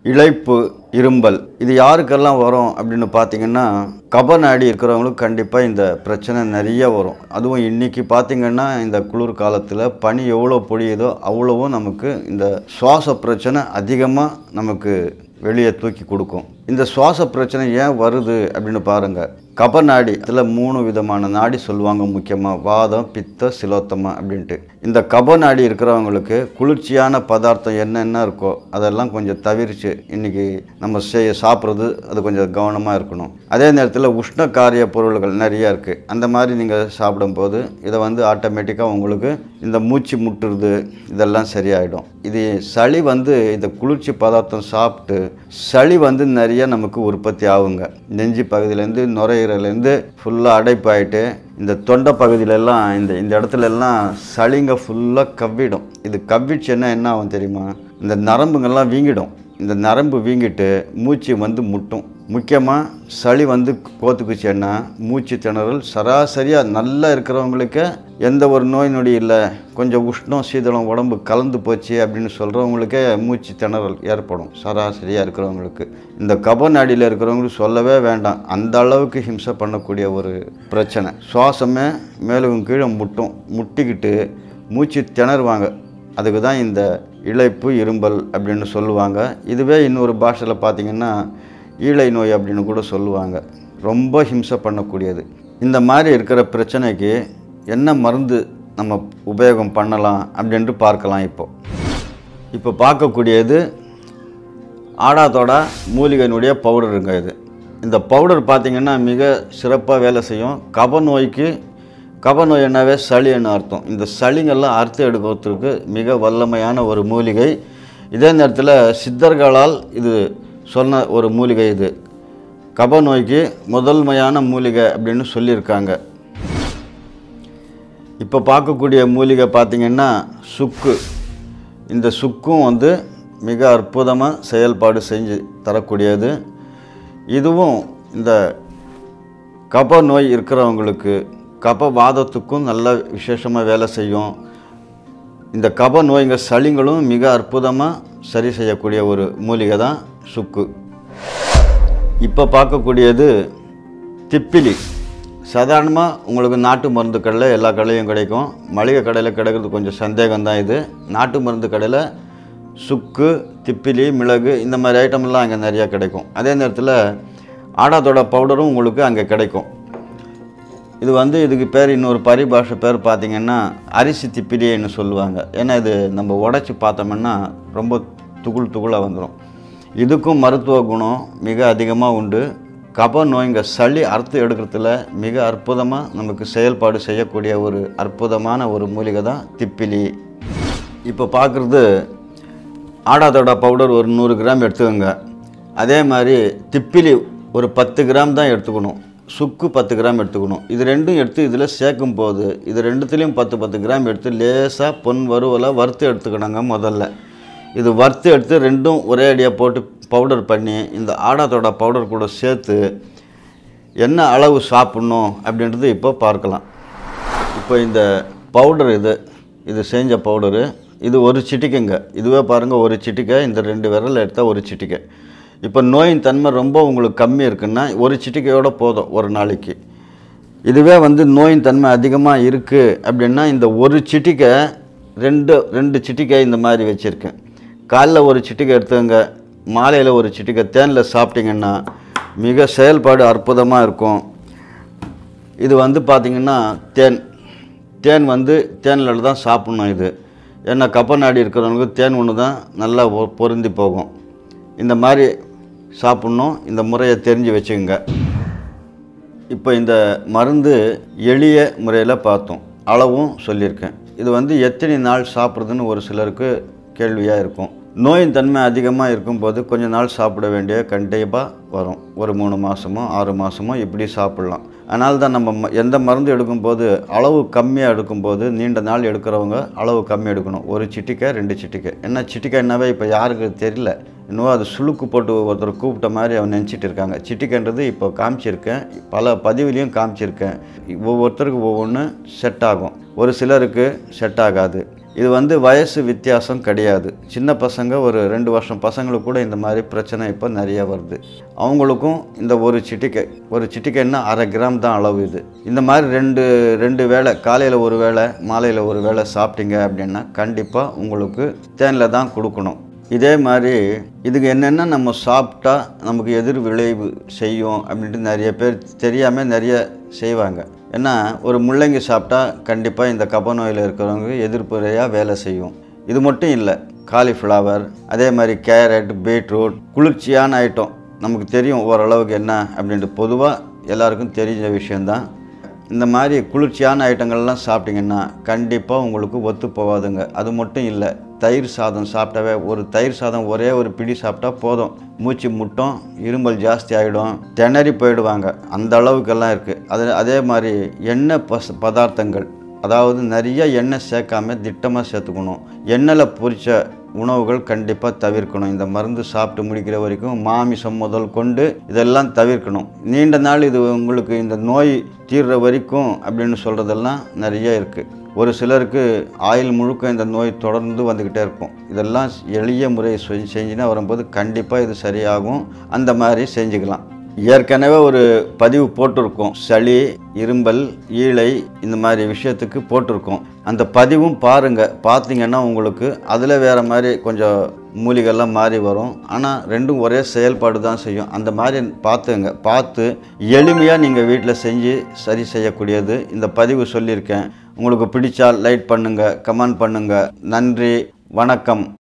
இழைப்பு இரும்பல் இது யாருக்கெல்லாம் வரும் அப்படின்னு பார்த்தீங்கன்னா கபநாடி இருக்கிறவங்களுக்கு கண்டிப்பாக இந்த பிரச்சனை நிறைய வரும் அதுவும் இன்னைக்கு பார்த்தீங்கன்னா இந்த குளிர் காலத்தில் பனி எவ்வளோ பொழியுதோ அவ்வளவும் நமக்கு இந்த சுவாச பிரச்சனை அதிகமாக நமக்கு வெளியே தூக்கி கொடுக்கும் இந்த சுவாச பிரச்சனை ஏன் வருது அப்படின்னு பாருங்கள் கபநாடி இதில் மூணு விதமான நாடி சொல்லுவாங்க முக்கியமாக வாதம் பித்த சிலோத்தமா அப்படின்ட்டு இந்த கபநாடி இருக்கிறவங்களுக்கு குளிர்ச்சியான பதார்த்தம் என்னென்ன இருக்கோ அதெல்லாம் கொஞ்சம் தவிர்த்து இன்றைக்கி நம்ம செய்ய சாப்பிட்றது அது கொஞ்சம் கவனமாக இருக்கணும் அதே நேரத்தில் உஷ்ண காரிய பொருள்கள் நிறைய இருக்குது அந்த மாதிரி நீங்கள் சாப்பிடும்போது இதை வந்து ஆட்டோமேட்டிக்காக உங்களுக்கு இந்த மூச்சு முட்டுறது இதெல்லாம் சரியாயிடும் இது சளி வந்து இந்த குளிர்ச்சி பதார்த்தம் சாப்பிட்டு சளி வந்து நிறைய நமக்கு உற்பத்தி ஆகுங்க நெஞ்சு பகுதியிலேருந்து நுரையீரலேருந்து ஃபுல்லாக அடைப்பாயிட்டு இந்த தொண்டை பகுதியிலெல்லாம் இந்த இந்த இடத்துல எல்லாம் சளிங்க ஃபுல்லாக கவ்விடும் இது கவ்விடுச்சுன்னா என்ன ஆகும் தெரியுமா இந்த நரம்புங்கள்லாம் வீங்கிடும் இந்த நரம்பு வீங்கிட்டு மூச்சு வந்து முட்டும் முக்கியமாக சளி வந்து கோத்துக்குச்சுன்னா மூச்சு திணறல் சராசரியாக நல்லா இருக்கிறவங்களுக்கு எந்த ஒரு நோய் நொடி இல்லை கொஞ்சம் உஷ்ணம் சீதளம் உடம்பு கலந்து போச்சு அப்படின்னு சொல்கிறவங்களுக்கே மூச்சு திணறல் ஏற்படும் சராசரியாக இருக்கிறவங்களுக்கு இந்த கபநாடியில் இருக்கிறவங்களுக்கு சொல்லவே வேண்டாம் அந்த அளவுக்கு ஹிம்சை பண்ணக்கூடிய ஒரு பிரச்சனை சுவாசமே மேலும் கீழே முட்டும் முட்டிக்கிட்டு மூச்சு திணறுவாங்க அதுக்கு தான் இந்த இழைப்பு இரும்பல் அப்படின்னு சொல்லுவாங்க இதுவே இன்னொரு பாஷையில் பார்த்தீங்கன்னா ஈழை நோய் அப்படின்னு கூட சொல்லுவாங்க ரொம்ப ஹிம்சை பண்ணக்கூடியது இந்த மாதிரி இருக்கிற பிரச்சனைக்கு என்ன மருந்து நம்ம உபயோகம் பண்ணலாம் அப்படின்ட்டு பார்க்கலாம் இப்போ இப்போ பார்க்கக்கூடியது ஆடாத்தோட மூலிகையினுடைய பவுடருங்க இது இந்த பவுடர் பார்த்திங்கன்னா மிக சிறப்பாக வேலை செய்யும் கப நோய்க்கு கப நோய் என்னவே சளின்னு அர்த்தம் இந்த சளிங்கெல்லாம் அறுத்து எடுக்கிறதுக்கு மிக வல்லமையான ஒரு மூலிகை இதே நேரத்தில் சித்தர்களால் இது சொன்ன ஒரு மூலிகை இது கப நோய்க்கு முதன்மையான மூலிகை அப்படின்னு சொல்லியிருக்காங்க இப்போ பார்க்கக்கூடிய மூலிகை பார்த்திங்கன்னா சுக்கு இந்த சுக்கும் வந்து மிக அற்புதமாக செயல்பாடு செஞ்சு தரக்கூடியது இதுவும் இந்த கப நோய் இருக்கிறவங்களுக்கு கப வாதத்துக்கும் நல்ல விசேஷமாக வேலை செய்யும் இந்த கப நோய்ங்க சளிங்களும் மிக அற்புதமாக சரி செய்யக்கூடிய ஒரு மூலிகை தான் சுக்கு இப்போ பார்க்கக்கூடியது திப்பிலி சாதாரணமாக உங்களுக்கு நாட்டு மருந்து கடையில் எல்லா கடையிலையும் கிடைக்கும் மளிகை கடையில் கிடைக்கிறது கொஞ்சம் சந்தேகம் தான் இது நாட்டு மருந்து கடையில் சுக்கு திப்பிலி மிளகு இந்த மாதிரி ஐட்டம்லாம் அங்கே நிறையா கிடைக்கும் அதே நேரத்தில் ஆடாத்தோட பவுடரும் உங்களுக்கு அங்கே கிடைக்கும் இது வந்து இதுக்கு பேர் இன்னொரு பரிபாஷை பேர் பார்த்திங்கன்னா அரிசி திப்பிலின்னு சொல்லுவாங்க ஏன்னா இது நம்ம உடச்சி பார்த்தோம்னா ரொம்ப துகுள் துகுளாக வந்துடும் இதுக்கும் மருத்துவ குணம் மிக அதிகமாக உண்டு கப நோய்ங்க சளி அறுத்து எடுக்கிறதுல மிக அற்புதமாக நமக்கு செயல்பாடு செய்யக்கூடிய ஒரு அற்புதமான ஒரு மூலிகை தான் திப்பிலி இப்போ பார்க்குறது ஆடாதோட பவுடர் ஒரு நூறு கிராம் எடுத்துக்கோங்க அதே மாதிரி திப்பிலி ஒரு பத்து கிராம் தான் எடுத்துக்கணும் சுக்கு பத்து கிராம் எடுத்துக்கணும் இது ரெண்டும் எடுத்து இதில் சேர்க்கும் போது இது ரெண்டுத்துலேயும் பத்து பத்து கிராம் எடுத்து லேசாக பொன் வறுவலாக வறுத்து எடுத்துக்கணுங்க முதல்ல இது வறுத்து எடுத்து ரெண்டும் ஒரே அடியாக போட்டு பவுடர் பண்ணி இந்த ஆடாத்தோட பவுடர் கூட சேர்த்து என்ன அளவு சாப்பிட்ணும் அப்படின்றது இப்போ பார்க்கலாம் இப்போ இந்த பவுடர் இது இது செஞ்ச பவுடரு இது ஒரு சிட்டிக்கைங்க இதுவே பாருங்கள் ஒரு சிட்டிக்கை இந்த ரெண்டு விரல் எடுத்தால் ஒரு சிட்டிக்கை இப்போ நோயின் தன்மை ரொம்ப உங்களுக்கு கம்மி இருக்குன்னா ஒரு சிட்டிக்கையோட போதும் ஒரு நாளைக்கு இதுவே வந்து நோயின் தன்மை அதிகமாக இருக்குது அப்படின்னா இந்த ஒரு சிட்டிக்கை ரெண்டு ரெண்டு சிட்டிக்கை இந்த மாதிரி வச்சுருக்கேன் காலைல ஒரு சிட்டிக்கை எடுத்துங்க மாலையில் ஒரு சிட்டிக்கை தேனில் சாப்பிட்டீங்கன்னா மிக செயல்பாடு அற்புதமாக இருக்கும் இது வந்து பார்த்திங்கன்னா தேன் தேன் வந்து தேனில் தான் சாப்பிட்ணும் இது ஏன்னா கப்ப நாடி இருக்கிறவங்களுக்கு தேன் ஒன்று தான் நல்லா பொ- பொருந்தி போகும் இந்த மாதிரி சாப்பிட்ணும் இந்த முறையை தெரிஞ்சு வச்சுக்கோங்க இப்போ இந்த மருந்து எளிய முறையில் பார்த்தோம் அளவும் சொல்லியிருக்கேன் இது வந்து எத்தனை நாள் சாப்பிட்றதுன்னு ஒரு சிலருக்கு கேள்வியாக இருக்கும் நோயின் தன்மை அதிகமாக இருக்கும்போது கொஞ்ச நாள் சாப்பிட வேண்டிய கண்டிப்பாக வரும் ஒரு மூணு மாதமோ ஆறு மாதமோ இப்படி சாப்பிட்லாம் அதனால தான் நம்ம ம- எந்த மருந்து எடுக்கும்போது அளவு கம்மியாக எடுக்கும்போது நீண்ட நாள் எடுக்கிறவங்க அளவு கம்மி எடுக்கணும் ஒரு சிட்டிக்கை ரெண்டு சிட்டிக்கை என்ன சிட்டிக்கை என்னவே இப்போ யாருக்கு தெரியல இன்னும் அது சுளுக்கு போட்டு ஒருத்தர் கூப்பிட்ட மாதிரி அவன் நினச்சிட்டு இருக்காங்க சிட்டிக்கன்றது இப்போ காமிச்சிருக்கேன் பல பதிவுலையும் காமிச்சிருக்கேன் ஒவ்வொருத்தருக்கு ஒவ்வொன்று செட் ஆகும் ஒரு சிலருக்கு செட் ஆகாது இது வந்து வயசு வித்தியாசம் கிடையாது சின்ன பசங்க ஒரு ரெண்டு வருஷம் பசங்களுக்கு கூட இந்த மாதிரி பிரச்சனை இப்போ நிறைய வருது அவங்களுக்கும் இந்த ஒரு சிட்டிக்கை ஒரு சிட்டிக்கைன்னா அரை கிராம் தான் அளவு இது இந்த மாதிரி ரெண்டு ரெண்டு வேளை காலையில் ஒரு வேளை மாலையில் ஒரு வேளை சாப்பிட்டீங்க அப்படின்னா கண்டிப்பாக உங்களுக்கு தேனில் தான் கொடுக்கணும் இதே மாதிரி இதுக்கு என்னென்ன நம்ம சாப்பிட்டா நமக்கு எதிர் விளைவு செய்யும் அப்படின்ட்டு நிறைய பேர் தெரியாமல் நிறைய செய்வாங்க ஏன்னா ஒரு முள்ளங்கி சாப்பிட்டா கண்டிப்பாக இந்த கப நோயில் இருக்கிறவங்க எதிர்ப்புறையாக வேலை செய்யும் இது மட்டும் இல்லை காலிஃப்ளவர் அதே மாதிரி கேரட் பீட்ரூட் குளிர்ச்சியான ஐட்டம் நமக்கு தெரியும் ஓரளவுக்கு என்ன அப்படின்ட்டு பொதுவாக எல்லாருக்கும் தெரிஞ்ச விஷயந்தான் இந்த மாதிரி குளிர்ச்சியான ஐட்டங்கள்லாம் சாப்பிட்டிங்கன்னா கண்டிப்பாக உங்களுக்கு ஒத்து போகாதுங்க அது மட்டும் இல்லை தயிர் சாதம் சாப்பிட்டாவே ஒரு தயிர் சாதம் ஒரே ஒரு பிடி சாப்பிட்டா போதும் மூச்சு முட்டும் இருமல் ஜாஸ்தி ஆகிடும் திணறி போயிடுவாங்க அந்த அளவுக்கெல்லாம் இருக்குது அது அதே மாதிரி எண்ணெய் பச பதார்த்தங்கள் அதாவது நிறைய எண்ணெய் சேர்க்காம திட்டமாக சேர்த்துக்கணும் எண்ணெயில் பொரிச்ச உணவுகள் கண்டிப்பாக தவிர்க்கணும் இந்த மருந்து சாப்பிட்டு முடிக்கிற வரைக்கும் மாமிசம் முதல் கொண்டு இதெல்லாம் தவிர்க்கணும் நீண்ட நாள் இது உங்களுக்கு இந்த நோய் தீர்ற வரைக்கும் அப்படின்னு சொல்கிறதெல்லாம் நிறைய இருக்குது ஒரு சிலருக்கு ஆயுள் முழுக்க இந்த நோய் தொடர்ந்து வந்துக்கிட்டே இருக்கும் இதெல்லாம் எளிய முறை செஞ்சு செஞ்சுனா வரும்போது கண்டிப்பாக இது சரியாகும் அந்த மாதிரி செஞ்சுக்கலாம் ஏற்கனவே ஒரு பதிவு போட்டிருக்கோம் சளி இரும்பல் ஈழை இந்த மாதிரி விஷயத்துக்கு போட்டிருக்கோம் அந்த பதிவும் பாருங்கள் பார்த்தீங்கன்னா உங்களுக்கு அதில் வேறு மாதிரி கொஞ்சம் மூலிகைலாம் மாறி வரும் ஆனால் ரெண்டும் ஒரே செயல்பாடு தான் செய்யும் அந்த மாதிரி பார்த்துங்க பார்த்து எளிமையாக நீங்கள் வீட்டில் செஞ்சு சரி செய்யக்கூடியது இந்த பதிவு சொல்லியிருக்கேன் உங்களுக்கு பிடிச்சா லைட் பண்ணுங்கள் கமெண்ட் பண்ணுங்கள் நன்றி வணக்கம்